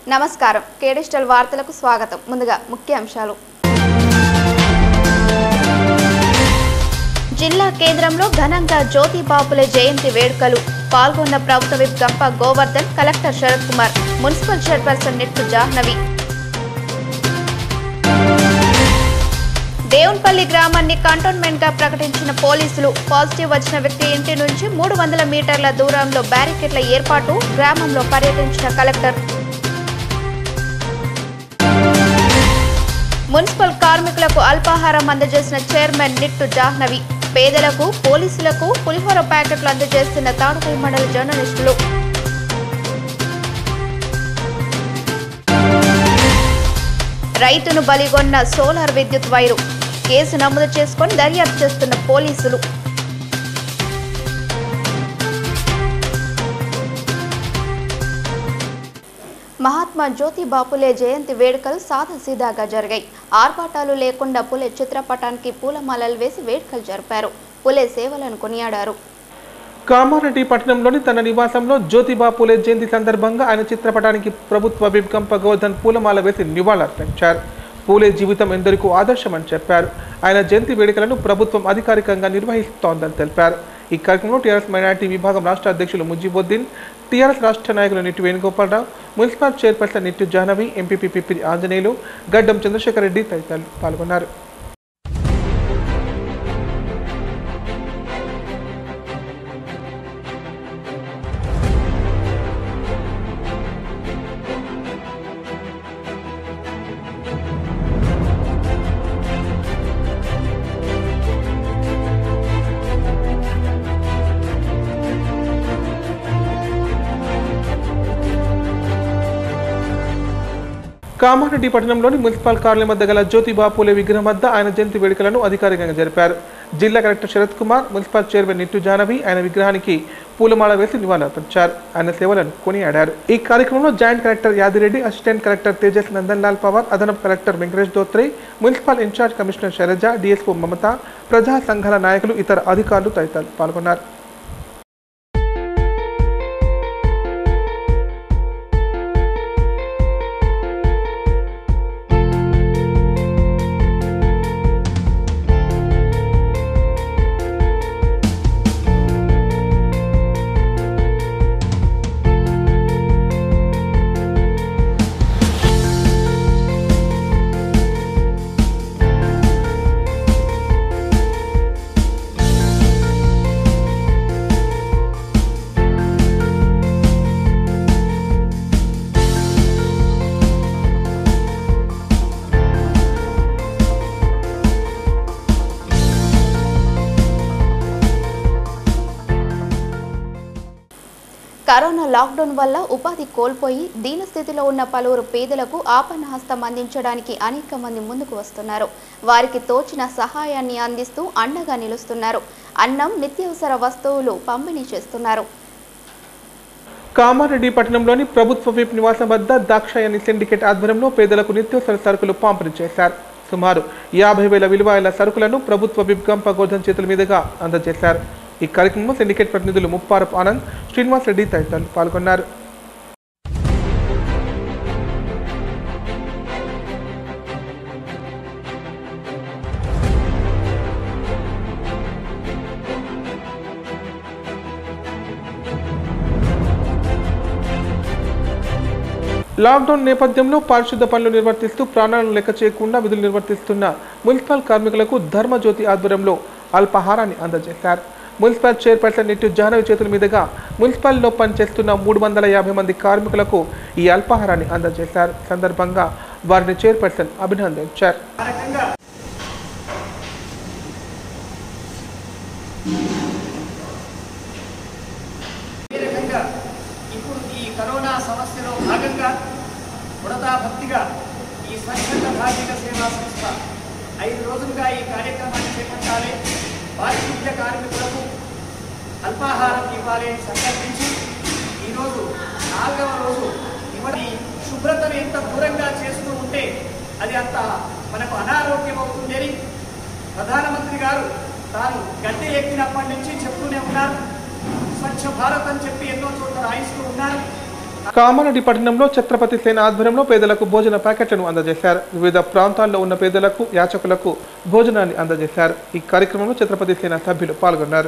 నమస్కారం కేడిస్టల్ వార్తలకు స్వాగతం ముందుగా ముఖ్యాంశాలు జిల్లా కేంద్రంలో ఘనంగా జ్యోతి బాపులే జయంతి వేడుకలు పాల్గొన్న ప్రభుత్వ whip Gampa Govardhan collector Sarath Kumar municipal chairperson Nittu Jahnavi Devunpalli గ్రామాన్ని కంటోన్మెంట్ గా ప్రకటించిన పోలీసులు పాజిటివ్ వచ్చిన వ్యక్తి ఇంటి నుంచి మూడు వందల మీటర్ల దూరంలో బ్యారికేడ్ల ఏర్పాటు గ్రామంలో పర్యటించిన కలెక్టర్ మున్సిపల్ కార్మికులకు అల్పాహారం అందజేసిన చైర్మన్ నిట్టు జాహ్నవి పేదలకు పోలీసులకు పులిహోర ప్యాకెట్లు అందజేస్తున్న తాడుపై మండలి జర్నలిస్టులు రైతును బలిగొన్న సోలార్ విద్యుత్ వైరు కేసు నమోదు చేసుకొని దర్యాప్తు చేస్తున్న పోలీసులు మహాత్మా జ్యోతి బాపులే జయంతి వేడుకలు సాదాసీదాగా జరిగాయి ఆర్భాటాలు లేకుండా పులే చిత్రపటానికి పూలమాలలు వేసి వేడుకలు జరిపారు పులే సేవలను కొనియాడారు కామారెడ్డి పట్టణంలోని తన నివాసంలో జ్యోతిబా పూలే జయంతి సందర్భంగా ఆయన చిత్రపటానికి ప్రభుత్వ విభ్కంప గోవర్ధన్ పూలమాల వేసి నివాళులర్పించారు పూలే జీవితం ఎందరికో ఆదర్శమని చెప్పారు ఆయన జయంతి వేడుకలను ప్రభుత్వం అధికారికంగా నిర్వహిస్తోందని తెలిపారు ఈ కార్యక్రమంలో టీఆర్ఎస్ మైనార్టీ విభాగం రాష్ట్ర అధ్యక్షులు ముజీబుద్దీన్ టీఆర్ఎస్ రాష్ట్ర నాయకులు Nittu Venugopalarao municipal chairperson Nittu Jahnavi MPP P P Anjaneyulu Gaddam Chandrashekar Reddy తదితరులు పాల్గొన్నారు కామారెడ్డి పట్టణంలోని మున్సిపల్ కార్యాలయం వద్ద గల జ్యోతిబా పూలే విగ్రహం వద్ద ఆయన జయంతి వేడుకలను అధికారికంగా జరిపారు జిల్లా collector Sarath Kumar municipal chairman Nittu Jahnavi ఆయన విగ్రహానికి పూలమాల వేసి నివాళులర్పించారు ఆయన సేవలను కొనియాడారు ఈ కార్యక్రమంలో joint collector Yadireddy assistant collector Tejas Nandan Lal Pawar అదనపు collector Venkatesh Dhotre municipal incharge commissioner Sailaja DSO Mamata ప్రజా సంఘాల నాయకులు ఇతర అధికారులు తదితరులు పాల్గొన్నారు కరోనా లాక్డౌన్ వల్ల ఉపాధి కోల్పోయి దీనస్థితిలో ఉన్న పలువురు పేదలకు ఆపన్న హస్తం అందించడానికి అనేక మంది ముందుకు వస్తున్నారు వారికి తోచిన సహాయాన్ని అందిస్తూ అండగా నిలుస్తున్నారు అన్నం నిత్యావసర వస్తువులు పంపిణీ చేస్తున్నారు కామారెడ్డి పట్టణంలోని ప్రభుత్వ విప్ నివాసం వద్ద దాక్షాయని సిండికేట్ ఆధ్వర్యంలో పేదలకు నిత్యావసర సరుకులు పంపిణీ చేశారు సుమారు యాభై వేల విలువైన సరుకులను ప్రభుత్వ విప్ గంప గోధన్ చేతుల మీదుగా అందజేశారు ఈ కార్యక్రమంలో సిండికేట్ ప్రతినిధులు ముప్పారపు ఆనంద్ శ్రీనివాస్ రెడ్డి తదితరులు పాల్గొన్నారు లాక్డౌన్ నేపథ్యంలో పారిశుద్ధ పనులు నిర్వర్తిస్తూ ప్రాణాలను లెక్క చేయకుండా విధులు నిర్వర్తిస్తున్న మున్సిపల్ కార్మికులకు ధర్మజ్యోతి ఆధ్వర్యంలో అల్పాహారాన్ని అందజేశారు మున్సిపల్ చైర్పర్సన్ నిట్టు జాహ్నవి చేతుల మీదుగా మున్సిపల్లో పనిచేస్తున్న మూడు వందల యాభై మంది కార్మికులకు ఈ అల్పాహారాన్ని అందజేశారు సందర్భంగా వారిని చైర్పర్సన్ అభినందించారు ఏ రకంగా ఇప్పుడు ఈ కరోనా సమస్యలో భాగంగా ఉడతా భక్తిగా ఈ స్వచ్ఛంద భాషిక సేవా సంస్థ ఐదు రోజులుగా ఈ కార్యక్రమాన్ని చేపట్టాలి పారిశుద్ధ్య కార్మికులకు అల్పాహారం ఇవ్వాలి అని సంకల్పించి ఈరోజు నాలుగవ రోజు ఇవన్నీ శుభ్రతను ఎంత దూరంగా చేస్తూ ఉంటే అది అంత మనకు అనారోగ్యం అవుతుందని ప్రధానమంత్రి గారు తాను గద్దె ఎక్కినప్పటి నుంచి చెప్తూనే ఉన్నారు స్వచ్ఛ భారత్ అని చెప్పి ఎన్నో చోట్ల రాయిస్తూ ఉన్నారు కామారెడ్డి పట్టణంలో ఛత్రపతి సేన ఆధ్వర్యంలో పేదలకు భోజన ప్యాకెట్లను అందజేశారు వివిధ ప్రాంతాల్లో ఉన్న పేదలకు యాచకులకు భోజనాన్ని అందజేశారు ఈ కార్యక్రమంలో ఛత్రపతి సేన సభ్యులు పాల్గొన్నారు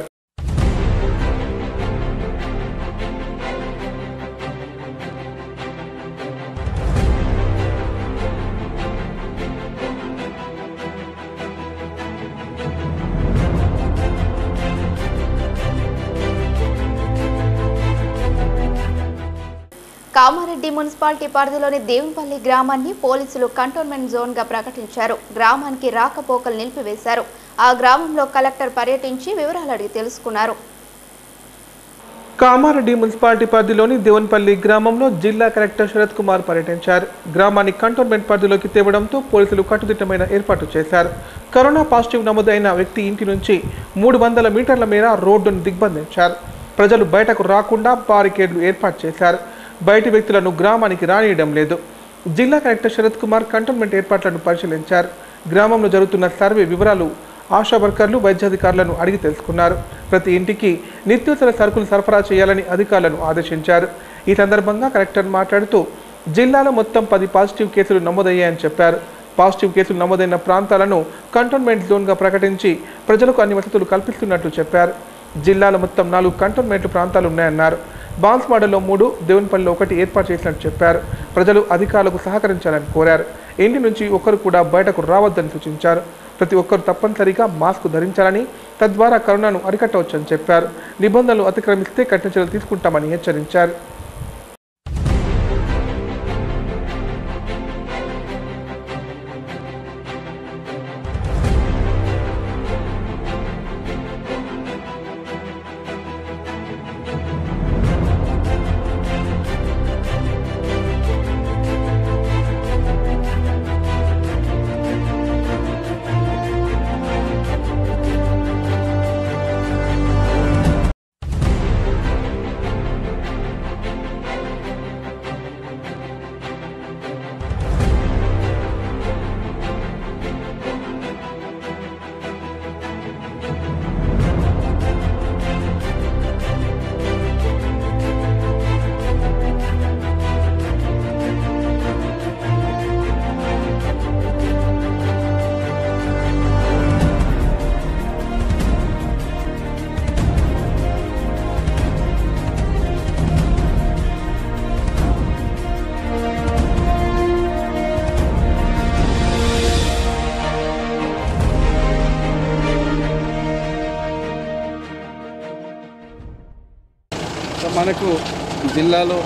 కామారెడ్డి మున్సిపాలిటీ పరిధిలోని దేవుపల్లి గ్రామాన్ని పోలీసులు కంటోన్మెంట్ జోన్గా ప్రకటించారు గ్రామానికి రాకపోకలు నిలిపివేశారు ఆ గ్రామంలో కలెక్టర్ పర్యటించి వివరాలు అడిగి తెలుసుకున్నారు కామారెడ్డి మున్సిపాలిటీ పరిధిలోని దేవున్పల్లి గ్రామంలో జిల్లా కలెక్టర్ శరత్ కుమార్ పర్యటించారు గ్రామాన్ని కంటోన్మెంట్ పరిధిలోకి తేవడంతో పోలీసులు కట్టుదిట్టమైన ఏర్పాటు చేశారు కరోనా పాజిటివ్ నమోదైన వ్యక్తి ఇంటి నుంచి మూడు వందల మీటర్ల మేర రోడ్డును దిగ్బంధించారు ప్రజలు బయటకు రాకుండా బారికేడ్లు ఏర్పాటు చేశారు బయటి వ్యక్తులను గ్రామానికి రానియడం లేదు జిల్లా కలెక్టర్ శరత్ కుమార్ కంటోన్మెంట్ ఏర్పాట్లను పరిశీలించారు గ్రామంలో జరుగుతున్న సర్వే వివరాలు ఆశా వర్కర్లు వైద్యాధికారులను అడిగి తెలుసుకున్నారు ప్రతి ఇంటికి నిత్యావసర సరుకులు సరఫరా చేయాలని అధికారులను ఆదేశించారు ఈ సందర్భంగా కలెక్టర్ మాట్లాడుతూ జిల్లాలో మొత్తం పది పాజిటివ్ కేసులు నమోదయ్యాయని చెప్పారు పాజిటివ్ కేసులు నమోదైన ప్రాంతాలను కంటోన్మెంట్ జోన్గా ప్రకటించి ప్రజలకు అన్ని వసతులు కల్పిస్తున్నట్లు చెప్పారు జిల్లాలో మొత్తం నాలుగు కంటోన్మెంట్ ప్రాంతాలు ఉన్నాయన్నారు బాన్స్వాడలో మూడు దేవునిపల్లిలో ఒకటి ఏర్పాటు చేసినట్టు చెప్పారు ప్రజలు అధికారులకు సహకరించాలని కోరారు ఇంటి నుంచి ఒకరు కూడా బయటకు రావద్దని సూచించారు ప్రతి ఒక్కరు తప్పనిసరిగా మాస్క్ ధరించాలని తద్వారా కరోనాను అరికట్టవచ్చని చెప్పారు నిబంధనలు అతిక్రమిస్తే కఠిన చర్యలు తీసుకుంటామని హెచ్చరించారు సో మనకు జిల్లాలో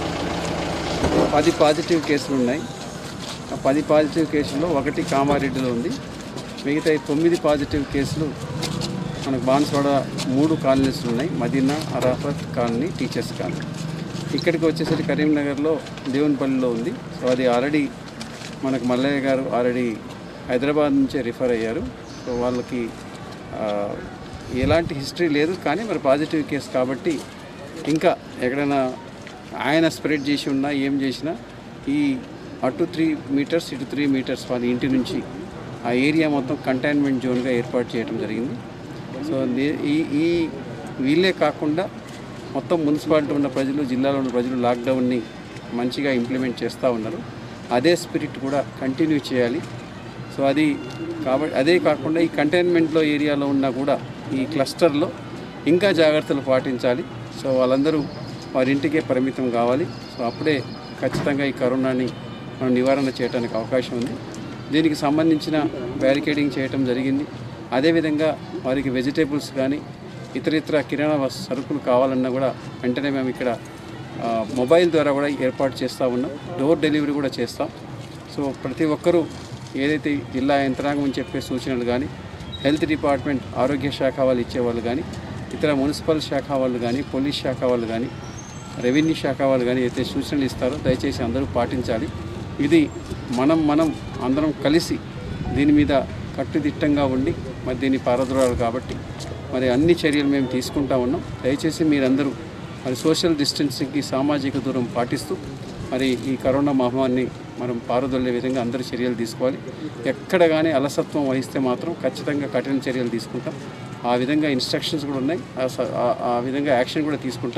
పది పాజిటివ్ కేసులు ఉన్నాయి ఆ పది పాజిటివ్ కేసుల్లో ఒకటి కామారెడ్డిలో ఉంది మిగతా ఈ తొమ్మిది పాజిటివ్ కేసులు మనకు బాన్స్వాడ మూడు కాలనీస్ ఉన్నాయి Madina Arafat colony teachers colony ఇక్కడికి వచ్చేసరికి కరీంనగర్లో దేవునిపల్లిలో ఉంది సో అది ఆల్రెడీ మనకు మల్లయ్య గారు ఆల్రెడీ హైదరాబాద్ నుంచే రిఫర్ అయ్యారు సో వాళ్ళకి ఆ, ఎలాంటి హిస్టరీ లేదు కానీ మరి పాజిటివ్ కేసు కాబట్టి ఇంకా ఎక్కడైనా ఆయన స్ప్రెడ్ చేసి ఉన్నా ఏం చేసినా ఈ అటు త్రీ మీటర్స్ ఇటు త్రీ మీటర్స్ వాళ్ళ ఇంటి నుంచి ఆ ఏరియా మొత్తం కంటైన్మెంట్ జోన్గా ఏర్పాటు చేయడం జరిగింది సో నే- ఈ ఈ వీళ్ళే కాకుండా మొత్తం మున్సిపాలిటీ ఉన్న ప్రజలు జిల్లాలో ఉన్న ప్రజలు లాక్డౌన్ని మంచిగా ఇంప్లిమెంట్ చేస్తూ ఉన్నారు అదే స్పిరిట్ కూడా కంటిన్యూ చేయాలి సో అది కాబట్టి అదే కాకుండా ఈ కంటైన్మెంట్లో ఏరియాలో ఉన్నా కూడా ఈ క్లస్టర్లో ఇంకా జాగ్రత్తలు పాటించాలి సో వాళ్ళందరూ వారి ఇంటికే పరిమితం కావాలి సో అప్పుడే ఖచ్చితంగా ఈ కరోనాని మనం నివారణ చేయడానికి అవకాశం ఉంది దీనికి సంబంధించిన బ్యారికేడింగ్ చేయటం జరిగింది అదేవిధంగా వారికి వెజిటేబుల్స్ కానీ ఇతర ఇతర కిరాణా వస్- సరుకులు కావాలన్నా కూడా వెంటనే మేము ఇక్కడ ఆ, మొబైల్ ద్వారా కూడా ఏర్పాటు చేస్తూ ఉన్నాం డోర్ డెలివరీ కూడా చేస్తాం సో ప్రతి ఒక్కరూ ఏదైతే ఈ జిల్లా యంత్రాంగం చెప్పే సూచనలు కానీ హెల్త్ డిపార్ట్మెంట్ ఆరోగ్య శాఖ వాళ్ళు ఇచ్చేవాళ్ళు కానీ ఇతర మున్సిపల్ శాఖ వాళ్ళు కానీ పోలీస్ శాఖ వాళ్ళు కానీ రెవెన్యూ శాఖ వాళ్ళు కానీ అయితే సూచనలు ఇస్తారో దయచేసి అందరూ పాటించాలి ఇది మనం మనం అందరం కలిసి దీని మీద కట్టుదిట్టంగా ఉండి మరి దీన్ని పారద్రోలాలి కాబట్టి మరి అన్ని చర్యలు మేము తీసుకుంటా ఉన్నాం దయచేసి మీరందరూ మరి సోషల్ డిస్టెన్సింగ్కి సామాజిక దూరం పాటిస్తూ మరి ఈ కరోనా మహమ్మారిని మనం పారదొల్లే విధంగా అందరూ చర్యలు తీసుకోవాలి ఎక్కడ కానీ అలసత్వం వహిస్తే మాత్రం ఖచ్చితంగా కఠిన చర్యలు తీసుకుంటాం ఆ విధంగా ఇన్స్ట్రక్షన్స్ కూడా ఉన్నాయి ఆ స- ఆ- ఆ విధంగా యాక్షన్ కూడా తీసుకుంటాం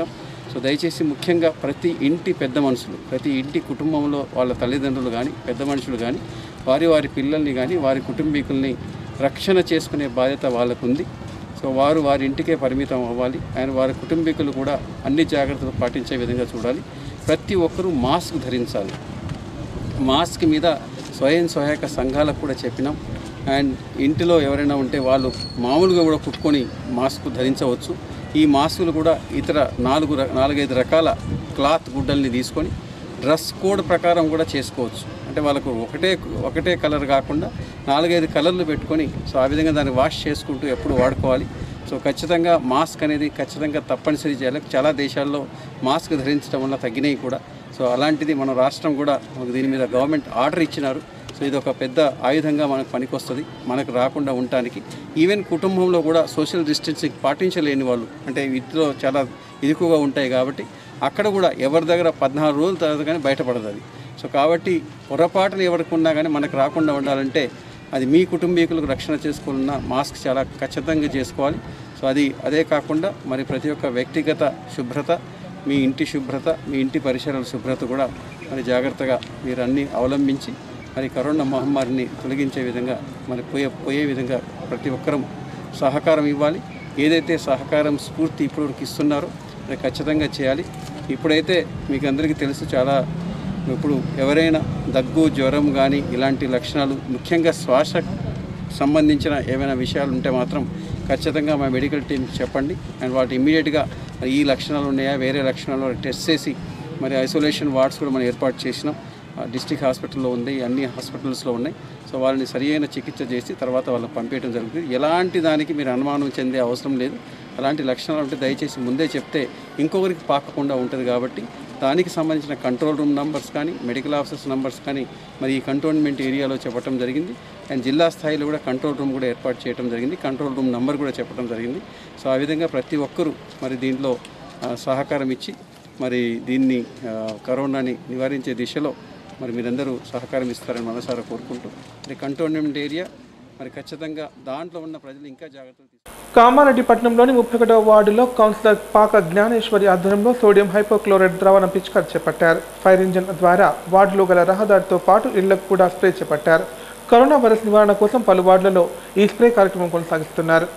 సో దయచేసి ముఖ్యంగా ప్రతి ఇంటి పెద్ద మనుషులు ప్రతి ఇంటి కుటుంబంలో వాళ్ళ తల్లిదండ్రులు కానీ పెద్ద మనుషులు కానీ వారి వారి పిల్లల్ని కానీ వారి కుటుంబీకుల్ని రక్షణ చేసుకునే బాధ్యత వాళ్ళకుంది సో వారు వారి ఇంటికే పరిమితం అవ్వాలి అండ్ వారి కుటుంబీకులు కూడా అన్ని జాగ్రత్తలు పాటించే విధంగా చూడాలి ప్రతి ఒక్కరూ మాస్క్ ధరించాలి మాస్క్ మీద స్వయం సహాయక సంఘాలకు కూడా చెప్పినాం అండ్ ఇంటిలో ఎవరైనా ఉంటే వాళ్ళు మామూలుగా కూడా కుట్టుకొని మాస్క్ ధరించవచ్చు ఈ మాస్కులు కూడా ఇతర నాలుగు ర- నాలుగైదు రకాల క్లాత్ గుడ్డల్ని తీసుకొని డ్రెస్ కోడ్ ప్రకారం కూడా చేసుకోవచ్చు అంటే వాళ్ళకు ఒకటే ఒకటే కలర్ కాకుండా నాలుగైదు కలర్లు పెట్టుకొని సో ఆ విధంగా దాన్ని వాష్ చేసుకుంటూ ఎప్పుడు వాడుకోవాలి సో ఖచ్చితంగా మాస్క్ అనేది ఖచ్చితంగా తప్పనిసరి చేయాలి చాలా దేశాల్లో మాస్క్ ధరించడం వల్ల తగ్గినాయి కూడా సో అలాంటిది మన రాష్ట్రం కూడా మనకు దీని మీద గవర్నమెంట్ ఆర్డర్ ఇచ్చినారు సో ఇది ఒక పెద్ద ఆయుధంగా మనకు పనికొస్తుంది మనకు రాకుండా ఉండటానికి ఈవెన్ కుటుంబంలో కూడా సోషల్ డిస్టెన్సింగ్ పాటించలేని వాళ్ళు అంటే వీటిలో చాలా ఇరుకుగా ఉంటాయి కాబట్టి అక్కడ కూడా ఎవరి దగ్గర పద్నాలుగు రోజుల తర్వాత కానీ బయటపడదు అది సో కాబట్టి పొరపాటున ఎవరికి ఉన్నా కానీ మనకు రాకుండా ఉండాలంటే అది మీ కుటుంబీకులకు రక్షణ చేసుకోవాలన్నా మాస్క్ చాలా ఖచ్చితంగా చేసుకోవాలి సో అది అదే కాకుండా మరి ప్రతి ఒక్క వ్యక్తిగత శుభ్రత మీ ఇంటి శుభ్రత మీ ఇంటి పరిసరాల శుభ్రత కూడా మరి జాగ్రత్తగా మీరు అన్నీ అవలంబించి మరి కరోనా మహమ్మారిని తొలగించే విధంగా మరి పోయే పోయే విధంగా ప్రతి ఒక్కరం సహకారం ఇవ్వాలి ఏదైతే సహకారం స్ఫూర్తి ఇప్పటివరకు ఇస్తున్నారో అది ఖచ్చితంగా చేయాలి ఇప్పుడైతే మీకు అందరికీ తెలుసు చాలా ఇప్పుడు ఎవరైనా దగ్గు జ్వరం కానీ ఇలాంటి లక్షణాలు ముఖ్యంగా శ్వాస సంబంధించిన ఏమైనా విషయాలు ఉంటే మాత్రం ఖచ్చితంగా మా మెడికల్ టీంకి చెప్పండి అండ్ వాటి ఇమీడియట్గా మరి ఈ లక్షణాలు ఉన్నాయా వేరే లక్షణాలు టెస్ట్ చేసి మరి ఐసోలేషన్ వార్డ్స్ కూడా మనం ఏర్పాటు చేసినాం డిస్టిక్ హాస్పిటల్లో ఉంది అన్ని హాస్పిటల్స్లో ఉన్నాయి సో వాళ్ళని సరియైన చికిత్స చేసి తర్వాత వాళ్ళకి పంపించడం జరుగుతుంది ఎలాంటి దానికి మీరు అనుమానం చెందే అవసరం లేదు అలాంటి లక్షణాలు ఉంటే దయచేసి ముందే చెప్తే ఇంకొకరికి పాకకుండా ఉంటుంది కాబట్టి దానికి సంబంధించిన కంట్రోల్ రూమ్ నంబర్స్ కానీ మెడికల్ ఆఫీసర్స్ నంబర్స్ కానీ మరి ఈ కంటోన్మెంట్ ఏరియాలో చెప్పడం జరిగింది అండ్ జిల్లా స్థాయిలో కూడా కంట్రోల్ రూమ్ కూడా ఏర్పాటు చేయడం జరిగింది కంట్రోల్ రూమ్ నంబర్ కూడా చెప్పడం జరిగింది సో ఆ విధంగా ప్రతి ఒక్కరూ మరి దీంట్లో ఆ, సహకారం ఇచ్చి మరి దీన్ని ఆ, కరోనాని నివారించే దిశలో మరి మీరందరూ సహకారం ఇస్తారని మనసారా కోరుకుంటూ మరి కంటోన్మెంట్ ఏరియా మరి ఖచ్చితంగా దాంట్లో ఉన్న ప్రజలు ఇంకా జాగ్రత్తలు తీసుకుంటారు కామారెడ్డి పట్టణంలోని ముప్పై ఒకటవ వార్డులో కౌన్సిలర్ పాక జ్ఞానేశ్వరి ఆధ్వర్యంలో సోడియం హైపోక్లోరైడ్ ద్రావణ పిచికారి చేపట్టారు ఫైర్ ఇంజిన్ ద్వారా వార్డులో గల రహదారితో పాటు ఇళ్లకు కూడా స్ప్రే చేపట్టారు కరోనా వైరస్ నివారణ కోసం పలు వార్డులలో ఈ స్ప్రే కార్యక్రమం కొనసాగిస్తున్నారు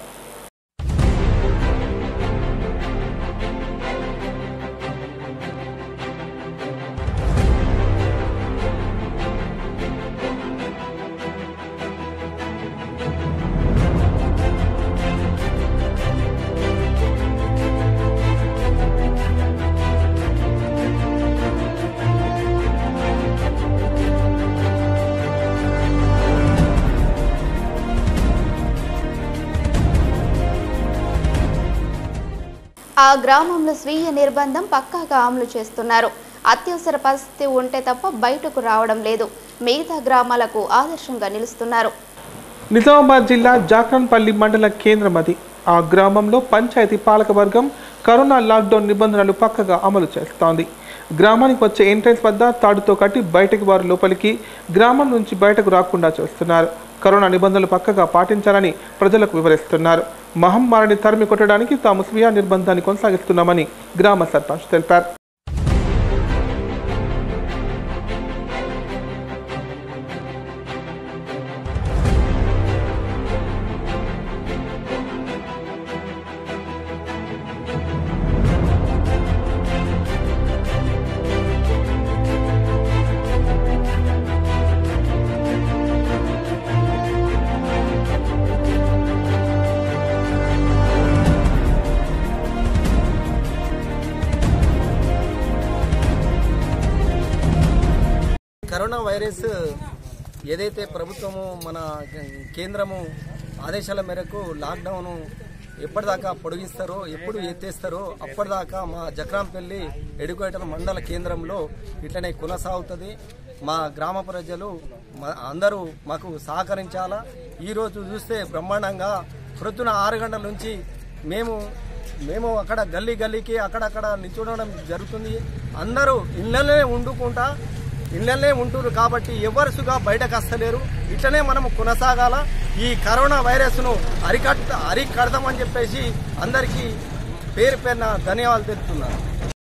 ఆ గ్రామంలో స్వీయ నిర్బంధం పక్కాగా అమలు చేస్తున్నారు అత్యవసర పరిస్థితి ఉంటే తప్ప బయటకు రావడం లేదు మిగతా గ్రామాలకు ఆదర్శంగా నిలుస్తున్నారు నిజామాబాద్ జిల్లా జాక్రన్పల్లి మండల కేంద్రం అది ఆ గ్రామంలో పంచాయతీ పాలకవర్గం కరోనా లాక్డౌన్ నిబంధనలు పక్కగా అమలు చేస్తోంది గ్రామానికి వచ్చే ఎంట్రెన్స్ వద్ద తాడుతో కట్టి బయటకు వారు లోపలికి గ్రామం నుంచి బయటకు రాకుండా చేస్తున్నారు కరోనా నిబంధనలు పక్కగా పాటించాలని ప్రజలకు వివరిస్తున్నారు మహమ్మారిని తరిమి కొట్టడానికి తాము స్వీయ నిర్బంధాన్ని కొనసాగిస్తున్నామని గ్రామ సర్పంచ్ తెలిపారు కరోనా వైరస్ ఏదైతే ప్రభుత్వము మన కేంద్రము ఆదేశాల మేరకు లాక్డౌన్ ఎప్పటిదాకా పొడిగిస్తారో ఎప్పుడు ఎత్తేస్తారో అప్పటిదాకా మా జక్రాంపల్లి ఎడుకోయటల మండల కేంద్రంలో ఇట్లనే కొనసాగుతుంది మా గ్రామ ప్రజలు మా- అందరూ మాకు సహకరించాలా ఈరోజు చూస్తే బ్రహ్మాండంగా ప్రొద్దున ఆరు గంటల నుంచి మేము మేము అక్కడ గల్లీ గల్లీకి అక్కడక్కడ నిల్చుండడం జరుగుతుంది అందరూ ఇళ్ళనే వండుకుంటా ఇళ్ళనే ఉంటున్నారు కాబట్టి ఎవరుసుగా బయటకు వస్తలేరు ఇట్లనే మనం కొనసాగాల ఈ కరోనా వైరస్ ను అరికట్ట అరికడదామని చెప్పేసి అందరికీ పేరు పేరున ధన్యవాదాలు తెలుపుతున్నాను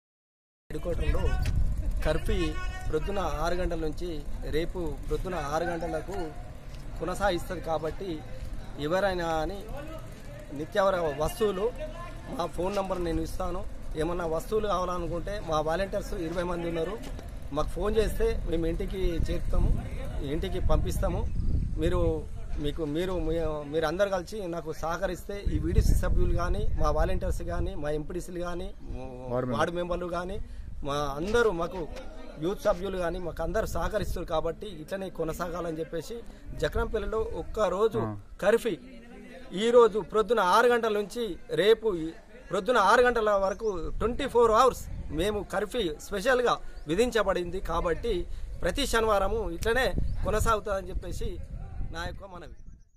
హెడ్ క్వార్టర్లో కర్ఫీ ప్రొద్దున ఆరు గంటల నుంచి రేపు ప్రొద్దున ఆరు గంటలకు కొనసాగిస్తుంది కాబట్టి ఎవరైనా అని నిత్యావర వస్తువులు మా ఫోన్ నంబర్ నేను ఇస్తాను ఏమన్నా వస్తువులు కావాలనుకుంటే మా వాలంటీర్స్ ఇరవై మంది ఉన్నారు మాకు ఫోన్ చేస్తే మేము ఇంటికి చేరుతాము ఇంటికి పంపిస్తాము మీరు మీకు మీరు మీ- మీరు అందరు కలిసి నాకు సహకరిస్తే ఈ వీడిసి సభ్యులు కానీ మా వాలంటీర్స్ కానీ మా ఎంపీడీసీలు కానీ వార్డు మెంబర్లు కానీ మా అందరూ మాకు యూత్ సభ్యులు కానీ మాకు అందరు సహకరిస్తారు కాబట్టి ఇట్లనే కొనసాగాలని చెప్పేసి జక్రంపల్లిలో ఒక్క రోజు కర్ఫీ ఈ రోజు ప్రొద్దున ఆరు గంటల నుంచి రేపు ఈ- ప్రొద్దున ఆరు గంటల వరకు ట్వంటీ ఫోర్ అవర్స్ మేము కర్ఫ్యూ స్పెషల్గా విధించబడింది కాబట్టి ప్రతి శనివారము ఇట్లనే కొనసాగుతుందని చెప్పేసి నా యొక్క మనవి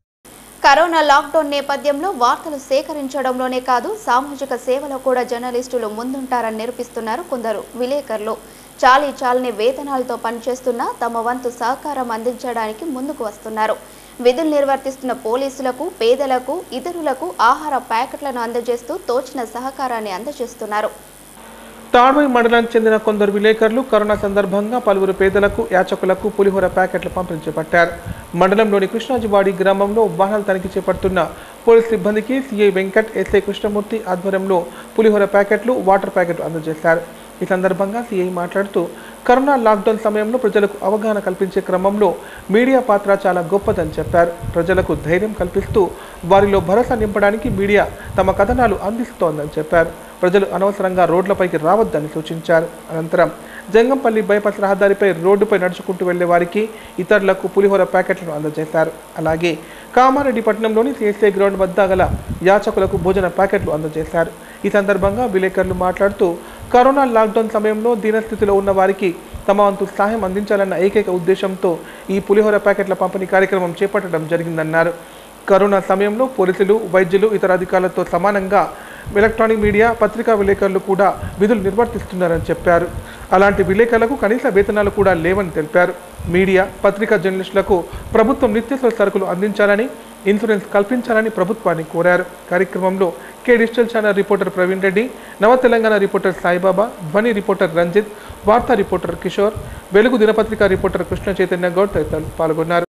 కరోనా లాక్డౌన్ నేపథ్యంలో వార్తలు సేకరించడంలోనే కాదు సామాజిక సేవలో కూడా జర్నలిస్టులు ముందుంటారని నిరూపిస్తున్నారు కొందరు విలేకరులు చాలీ చాలని వేతనాలతో పనిచేస్తున్నా తమ వంతు సహకారం అందించడానికి ముందుకు వస్తున్నారు విధులు నిర్వర్తిస్తున్న పోలీసులకు పేదలకు ఇతరులకు ఆహార ప్యాకెట్లను అందజేస్తూ తోచిన సహకారాన్ని అందజేస్తున్నారు తాడ్వై మండలానికి చెందిన కొందరు విలేకరులు కరోనా సందర్భంగా పలువురు పేదలకు యాచకులకు పులిహోర ప్యాకెట్లు పంపిణీ చేపట్టారు మండలంలోని కృష్ణాజివాడి గ్రామంలో వాహనాలు తనిఖీ చేపడుతున్న పోలీస్ సిబ్బందికి సిఐ వెంకట్ ఎస్ఐ కృష్ణమూర్తి ఆధ్వర్యంలో పులిహోర ప్యాకెట్లు వాటర్ ప్యాకెట్లు అందజేశారు ఈ సందర్భంగా సిఐ మాట్లాడుతూ కరోనా లాక్డౌన్ సమయంలో ప్రజలకు అవగాహన కల్పించే క్రమంలో మీడియా పాత్ర చాలా గొప్పదని చెప్పారు ప్రజలకు ధైర్యం కల్పిస్తూ వారిలో భరోసా నింపడానికి మీడియా తమ కథనాలు అందిస్తోందని చెప్పారు ప్రజలు అనవసరంగా రోడ్లపైకి రావద్దని సూచించారు అనంతరం జంగంపల్లి బైపాస్ రహదారిపై రోడ్డుపై నడుచుకుంటూ వెళ్లే వారికి ఇతరులకు పులిహోర ప్యాకెట్లను అందజేశారు అలాగే కామారెడ్డి పట్టణంలోని సిఎస్ఐ గ్రౌండ్ వద్ద గల యాచకులకు భోజన ప్యాకెట్లు అందజేశారు ఈ సందర్భంగా విలేకరులు మాట్లాడుతూ కరోనా లాక్డౌన్ సమయంలో దీనస్థితిలో ఉన్న వారికి తమ వంతు సహాయం అందించాలన్న ఏకైక ఉద్దేశంతో ఈ పులిహోర ప్యాకెట్ల పంపిణీ కార్యక్రమం చేపట్టడం జరిగిందన్నారు కరోనా సమయంలో పోలీసులు వైద్యులు ఇతర అధికారులతో సమానంగా ఎలక్ట్రానిక్ మీడియా పత్రికా విలేకరులు కూడా విధులు నిర్వర్తిస్తున్నారని చెప్పారు అలాంటి విలేకరులకు కనీస వేతనాలు కూడా లేవని తెలిపారు మీడియా పత్రికా జర్నలిస్టులకు ప్రభుత్వం నిత్యావసర సరుకులు అందించాలని ఇన్సూరెన్స్ కల్పించాలని ప్రభుత్వాన్ని కోరారు కార్యక్రమంలో K digital channel reporter Praveen Reddy Nava Telangana reporter Saibaba ధ్వని రిపోర్టర్ రంజిత్ వార్తా రిపోర్టర్ కిషోర్ వెలుగు దినపత్రిక రిపోర్టర్ కృష్ణ చైతన్య గౌడ్ తదితరులు పాల్గొన్నారు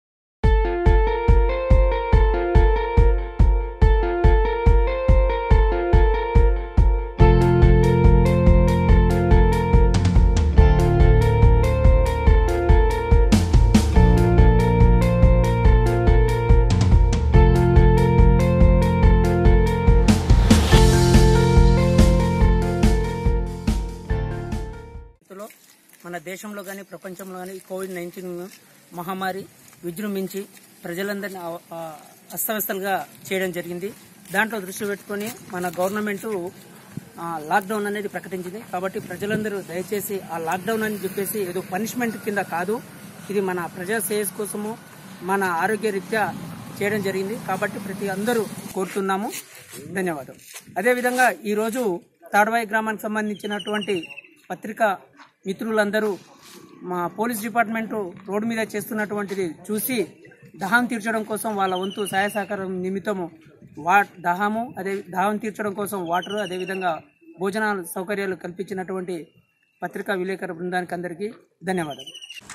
పరిస్థితుల్లో మన దేశంలో కానీ ప్రపంచంలో కానీ కోవిడ్ నైన్టీన్ మహమ్మారి విజృంభించి ప్రజలందరినీ అవ- ఆ, అస్తవ్యస్తలుగా చేయడం జరిగింది దాంట్లో దృష్టి పెట్టుకొని మన గవర్నమెంట్ లాక్డౌన్ అనేది ప్రకటించింది కాబట్టి ప్రజలందరూ దయచేసి ఆ లాక్డౌన్ అని చెప్పేసి ఏదో పనిష్మెంట్ కింద కాదు ఇది మన ప్రజా శ్రేయస్ కోసము మన ఆరోగ్య రీత్యా చేయడం జరిగింది కాబట్టి ప్రతి అందరూ కోరుతున్నాము ధన్యవాదాలు అదేవిధంగా ఈరోజు తాడవాయి గ్రామానికి సంబంధించినటువంటి పత్రికా మిత్రులందరూ మా పోలీస్ డిపార్ట్మెంట్ రోడ్డు మీద చేస్తున్నటువంటిది చూసి దహం తీర్చడం కోసం వాళ్ళ వంతు సహాయ సహకారం నిమిత్తము వా దహము అదే దాహం తీర్చడం కోసం వాటర్ అదేవిధంగా భోజనాలు సౌకర్యాలు కల్పించినటువంటి పత్రికా విలేకరు బృందానికి అందరికీ ధన్యవాదాలు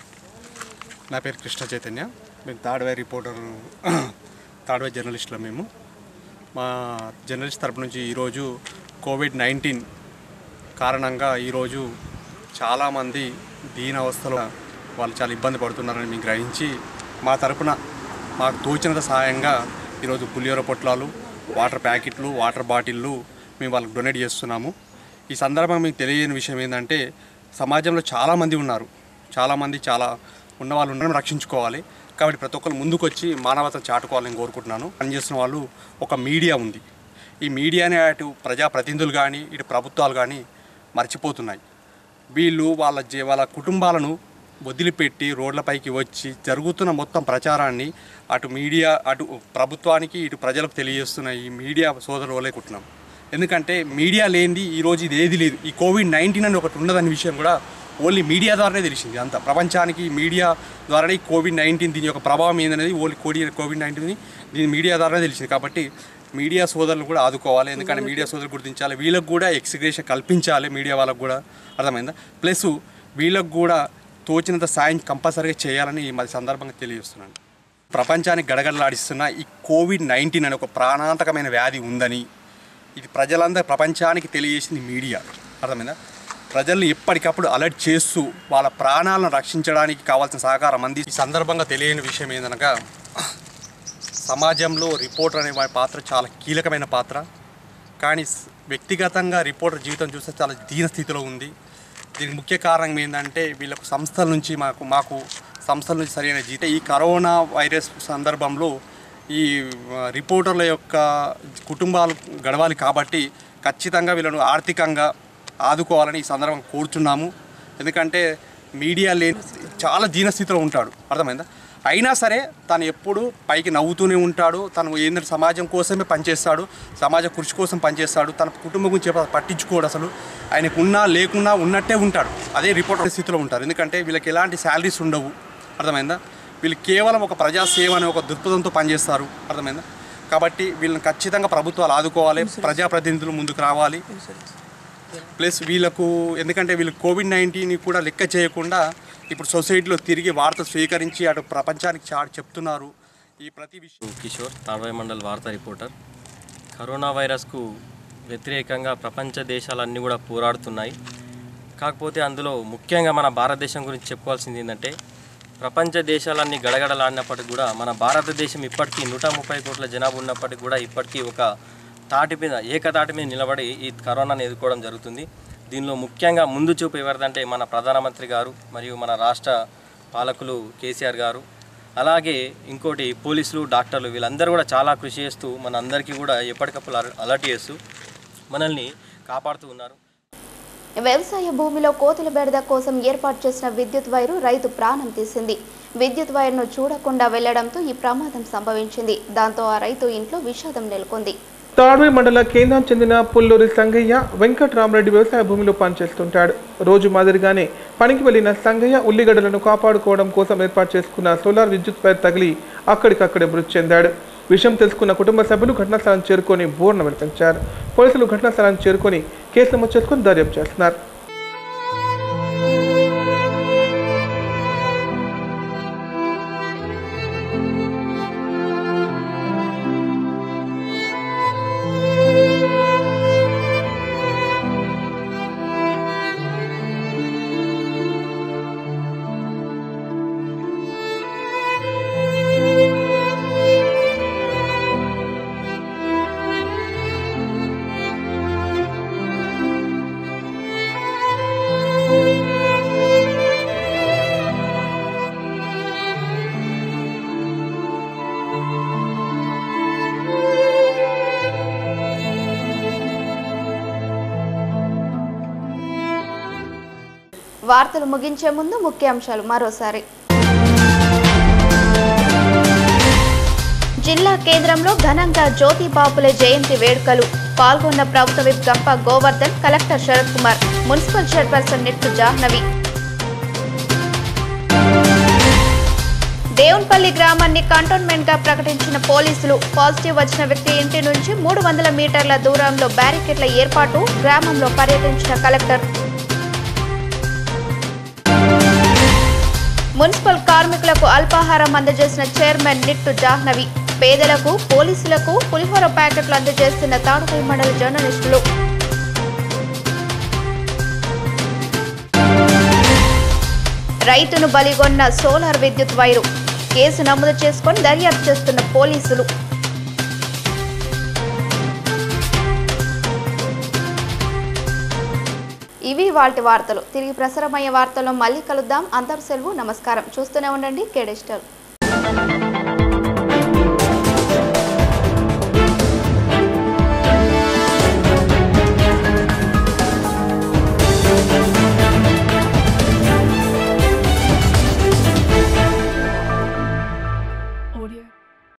నా పేరు కృష్ణ చైతన్య మేము తాడ్వే రిపోర్టర్ తాడ్వే జర్నలిస్టులు మేము మా జర్నలిస్ట్ తరపు నుంచి ఈరోజు కోవిడ్ నైన్టీన్ కారణంగా ఈరోజు చాలామంది దీన అవస్థలో వాళ్ళు చాలా ఇబ్బంది పడుతున్నారని మేము గ్రహించి మా తరపున మాకు తోచినంత సహాయంగా ఈరోజు పులిహోర పొట్లాలు వాటర్ ప్యాకెట్లు వాటర్ బాటిళ్ళు మేము వాళ్ళకి డొనేట్ చేస్తున్నాము ఈ సందర్భంగా మీకు తెలియని విషయం ఏంటంటే సమాజంలో చాలామంది ఉన్నారు చాలామంది చాలా ఉన్న వాళ్ళు ఉండడం రక్షించుకోవాలి కాబట్టి ప్రతి ఒక్కరు ముందుకొచ్చి మానవతను చాటుకోవాలని కోరుకుంటున్నాను పనిచేస్తున్న వాళ్ళు ఒక మీడియా ఉంది ఈ మీడియానే అటు ప్రజాప్రతినిధులు కానీ ఇటు ప్రభుత్వాలు కానీ మర్చిపోతున్నాయి వీళ్ళు వాళ్ళ జీ వాళ్ళ కుటుంబాలను వదిలిపెట్టి రోడ్లపైకి వచ్చి జరుగుతున్న మొత్తం ప్రచారాన్ని అటు మీడియా అటు ప్రభుత్వానికి ఇటు ప్రజలకు తెలియజేస్తున్న ఈ మీడియా సోదరులు వలేకుంటున్నాం ఎందుకంటే మీడియా లేనిది ఈరోజు ఇది ఏది లేదు ఈ కోవిడ్ నైన్టీన్ అని ఒకటి ఉన్నదనే విషయం కూడా ఓన్లీ మీడియా ద్వారానే తెలిసింది అంత ప్రపంచానికి మీడియా ద్వారానే ఈ కోవిడ్ నైన్టీన్ దీని యొక్క ప్రభావం ఏందనేది ఓన్లీ కోడి కోవిడ్ నైన్టీన్ దీని మీడియా ద్వారానే తెలిసింది కాబట్టి మీడియా సోదరులు కూడా ఆదుకోవాలి ఎందుకంటే మీడియా సోదరులు గుర్తించాలి వీళ్ళకు కూడా ఎక్సిగ్రేషన్ కల్పించాలి మీడియా వాళ్ళకు కూడా అర్థమైందా ప్లస్ వీళ్ళకు కూడా తోచినంత సాయం కంపల్సరీగా చేయాలని ఈ మరి సందర్భంగా తెలియజేస్తున్నాను ప్రపంచానికి గడగడలాడిస్తున్న ఈ కోవిడ్ నైన్టీన్ అనే ఒక ప్రాణాంతకమైన వ్యాధి ఉందని ఇది ప్రజలందరూ ప్రపంచానికి తెలియజేసింది మీడియా అర్థమైందా ప్రజల్ని ఎప్పటికప్పుడు అలర్ట్ చేస్తూ వాళ్ళ ప్రాణాలను రక్షించడానికి కావాల్సిన సహకారం అంది ఈ సందర్భంగా తెలియని విషయం ఏందనగా సమాజంలో రిపోర్టర్ అనే వారి పాత్ర చాలా కీలకమైన పాత్ర కానీ స్- వ్యక్తిగతంగా రిపోర్టర్ జీవితం చూస్తే చాలా దీన స్థితిలో ఉంది దీనికి ముఖ్య కారణం ఏంటంటే వీళ్ళకు సంస్థల నుంచి మాకు మాకు సంస్థల నుంచి సరైన జీతం ఈ కరోనా వైరస్ సందర్భంలో ఈ ఆ, రిపోర్టర్ల యొక్క కుటుంబాలు గడవాలి కాబట్టి ఖచ్చితంగా వీళ్ళను ఆర్థికంగా ఆదుకోవాలని ఈ సందర్భం కోరుచున్నాము ఎందుకంటే మీడియా లేని చాలా దీనస్థితిలో ఉంటాడు అర్థమైందా అయినా సరే తను ఎప్పుడు పైకి నవ్వుతూనే ఉంటాడు తను ఏంటంటే సమాజం కోసమే పనిచేస్తాడు సమాజ కృషి కోసం పనిచేస్తాడు తన కుటుంబం గురించి ఎప్పుడు పట్టించుకోడు అసలు ఆయనకు ఉన్నా లేకున్నా ఉన్నట్టే ఉంటాడు అదే రిపోర్టర్ స్థితిలో ఉంటారు ఎందుకంటే వీళ్ళకి ఎలాంటి శాలరీస్ ఉండవు అర్థమైందా వీళ్ళు కేవలం ఒక ప్రజాసేవ అనే ఒక దృక్పథంతో పనిచేస్తారు అర్థమైందా కాబట్టి వీళ్ళని ఖచ్చితంగా ప్రభుత్వాలు ఆదుకోవాలి ప్రజాప్రతినిధులు ముందుకు రావాలి ప్లస్ వీళ్ళకు ఎందుకంటే వీళ్ళు కోవిడ్ నైన్టీన్ కూడా లెక్క చేయకుండా ఇప్పుడు సొసైటీలో తిరిగి వార్త స్వీకరించి అటు ప్రపంచానికి చాటి చెప్తున్నారు ఈ ప్రతి విషయం కిషోర్ తాడ్వాయి మండల్ వార్తా రిపోర్టర్ కరోనా వైరస్కు వ్యతిరేకంగా ప్రపంచ దేశాలన్నీ కూడా పోరాడుతున్నాయి కాకపోతే అందులో ముఖ్యంగా మన భారతదేశం గురించి చెప్పుకోవాల్సింది ఏంటంటే ప్రపంచ దేశాలన్నీ గడగడలాడినప్పటికీ కూడా మన భారతదేశం ఇప్పటికీ నూట ముప్పై కోట్ల జనాభా ఉన్నప్పటికీ కూడా ఇప్పటికీ ఒక తాటి మీద ఏకతాటి మీద నిలబడి ఈ కరోనాను ఎదుర్కోవడం జరుగుతుంది దీనిలో ముఖ్యంగా ముందు చూపు ఎవరిదంటే మన ప్రధానమంత్రి గారు మరియు మన రాష్ట్ర పాలకులు కేసీఆర్ గారు అలాగే ఇంకోటి పోలీసులు డాక్టర్లు వీళ్ళందరూ కూడా చాలా కృషి చేస్తూ మన అందరికీ కూడా ఎప్పటికప్పుడు అల- అలర్ట్ చేస్తూ మనల్ని కాపాడుతూ ఉన్నారు వ్యవసాయ భూమిలో కోతుల బెడద కోసం ఏర్పాటు చేసిన విద్యుత్ వైరు రైతు ప్రాణం తీసింది విద్యుత్ వైర్ను చూడకుండా వెళ్లడంతో ఈ ప్రమాదం సంభవించింది దాంతో ఆ రైతు ఇంట్లో విషాదం నెలకొంది తాడ్వై మండల కేంద్రం చెందిన పుల్లూరి సంగయ్య వెంకట్రామరెడ్డి వ్యవసాయ భూమిలో పనిచేస్తుంటాడు రోజు మాదిరిగానే పనికి వెళ్లిన సంగయ్య ఉల్లిగడ్డలను కాపాడుకోవడం కోసం ఏర్పాటు చేసుకున్న సోలార్ విద్యుత్ వైర్ తగిలి అక్కడికక్కడే మృతి చెందాడు విషయం తెలుసుకున్న కుటుంబ సభ్యులు ఘటనా స్థలం చేరుకొని బోర్న వెలిపించారు పోలీసులు ఘటనా స్థలాన్ని చేరుకొని కేసు నమోదు చేసుకుని దర్యాప్తు చేస్తున్నారు వార్తలు ముగించే ముందు ముఖ్యాంశాలు మరోసారి జిల్లా కేంద్రంలో ఘనంగా జ్యోతి బాపులే జయంతి వేడుకలు పాల్గొన్న ప్రభుత్వ whip Gampa Govardhan collector Sarath Kumar municipal chairperson Nittu Jahnavi Devunpalli గ్రామాన్ని కంటోన్మెంట్ గా ప్రకటించిన పోలీసులు పాజిటివ్ వచ్చిన వ్యక్తి ఇంటి నుంచి మూడు వందల మీటర్ల దూరంలో బ్యారికేడ్ల ఏర్పాటు గ్రామంలో పర్యటించిన కలెక్టర్ మున్సిపల్ కార్మికులకు అల్పాహారం అందజేసిన చైర్మన్ నిట్టు జాహ్నవి పేదలకు పోలీసులకు పులిహోర ప్యాకెట్లు అందజేస్తున్న తాడుపై మండల జర్నలిస్టులు రైతును బలిగొన్న సోలార్ విద్యుత్ వైరు కేసు నమోదు చేసుకొని దర్యాప్తు చేస్తున్న పోలీసులు ఇవి వాటి వార్తలు తిరిగి ప్రసారమయ్యే వార్తల్లో మళ్ళీ కలుద్దాం అందరు సెలవు నమస్కారం చూస్తూనే ఉండండి కేడెస్టల్